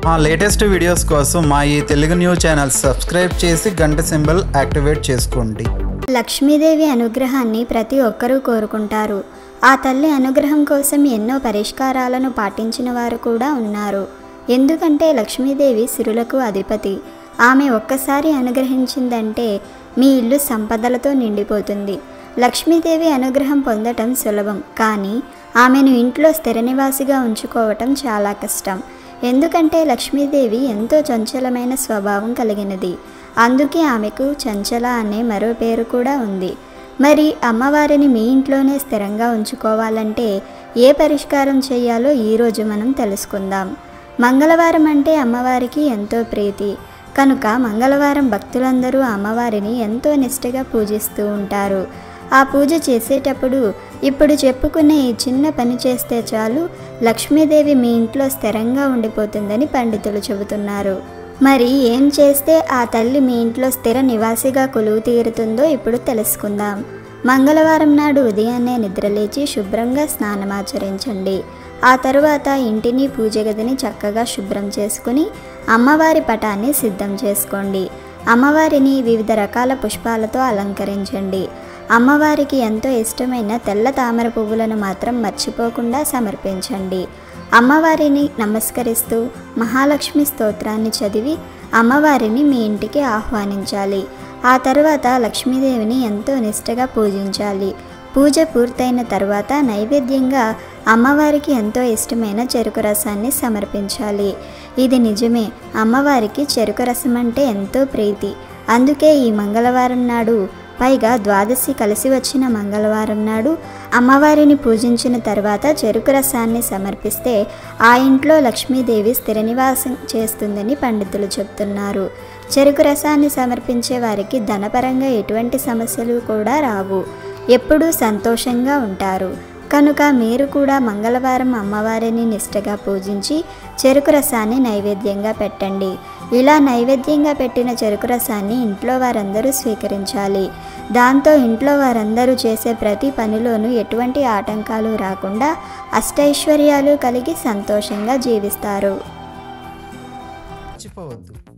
మా latest videos కోసం మా ఈ తెలుగు న్యూస్ ఛానల్ సబ్స్క్రైబ్ చేసి గంట సింబల్ యాక్టివేట్ చేసుకోండి లక్ష్మీదేవి అనుగ్రహాన్ని ప్రతి ఒక్కరూ కోరుకుంటారు ఆ తల్లి అనుగ్రహం కోసం ఎన్నో పరిష్కారాలను పాటించిన వారు కూడా ఉన్నారు ఎందుకంటే లక్ష్మీదేవి సిరులకు అధిపతి ఆమె ఒక్కసారి అనుగ్రహించిందంటే మీ ఇల్లు సంపదలతో నిండిపోతుంది లక్ష్మీదేవి అనుగ్రహం పొందటం సులభం కానీ ఆమెను ఇంట్లో స్థిర నివాసిగా ఉంచుకోవటం చాలా కష్టం ఎందుకంటే లక్ష్మీదేవి ఎంతో చంచలమైన స్వభావం కలిగినది అందుకే ఆమెకు చంచల అనే మరో పేరు కూడా ఉంది మరి అమ్మవారిని మీ ఇంట్లోనే స్థిరంగా ఉంచుకోవాలంటే ఏ పరిష్కారం చేయాలో ఈరోజు మనం తెలుసుకుందాం మంగళవారం అంటే అమ్మవారికి ఎంతో ప్రీతి కనుక మంగళవారం భక్తులందరూ అమ్మవారిని ఎంతో నిష్ఠగా పూజిస్తూ ఉంటారు ఆ పూజ చేసేటప్పుడు ఇప్పుడు చెప్పుకునే ఈ చిన్న పని చేస్తే చాలు లక్ష్మీదేవి మీ ఇంట్లో స్థిరంగా ఉండిపోతుందని పండితులు చెబుతున్నారు మరి ఏం చేస్తే ఆ తల్లి మీ ఇంట్లో స్థిర నివాసిగా కొలువు తీరుతుందో ఇప్పుడు తెలుసుకుందాం మంగళవారం నాడు ఉదయాన్నే నిద్రలేచి శుభ్రంగా స్నానమాచరించండి ఆ తరువాత ఇంటిని పూజ గదిని చక్కగా శుభ్రం చేసుకుని అమ్మవారి పటాన్ని సిద్ధం చేసుకోండి అమ్మవారిని వివిధ రకాల పుష్పాలతో అలంకరించండి అమ్మవారికి ఎంతో ఇష్టమైన తెల్ల తామర పువ్వులను మాత్రం మర్చిపోకుండా సమర్పించండి అమ్మవారిని నమస్కరిస్తూ మహాలక్ష్మి స్తోత్రాన్ని చదివి అమ్మవారిని మీ ఇంటికి ఆహ్వానించాలి ఆ తర్వాత లక్ష్మీదేవిని ఎంతో నిష్టగా పూజించాలి పూజ పూర్తయిన తర్వాత నైవేద్యంగా అమ్మవారికి ఎంతో ఇష్టమైన చెరుకు రసాన్ని సమర్పించాలి ఇది నిజమే అమ్మవారికి చెరుకు రసం అంటే ఎంతో ప్రీతి అందుకే ఈ మంగళవారం నాడు పైగా ద్వాదశి కలిసి వచ్చిన మంగళవారం నాడు అమ్మవారిని పూజించిన తర్వాత చెరుకు రసాన్ని సమర్పిస్తే ఆ ఇంట్లో లక్ష్మీదేవి స్థిర నివాసం చేస్తుందని పండితులు చెప్తున్నారు చెరుకు రసాన్ని సమర్పించే వారికి ధనపరంగా ఎటువంటి సమస్యలు కూడా రావు ఎప్పుడూ సంతోషంగా ఉంటారు కనుక మీరు కూడా మంగళవారం అమ్మవారిని నిష్టగా పూజించి చెరుకు రసాన్ని నైవేద్యంగా పెట్టండి ఇలా నైవేద్యంగా పెట్టిన చెరుకు రసాన్ని ఇంట్లో వారందరూ స్వీకరించాలి దాంతో ఇంట్లో వారందరూ చేసే ప్రతి పనిలోనూ ఎటువంటి ఆటంకాలు రాకుండా అష్టైశ్వర్యాలు కలిగి సంతోషంగా జీవిస్తారు మర్చిపోవద్దు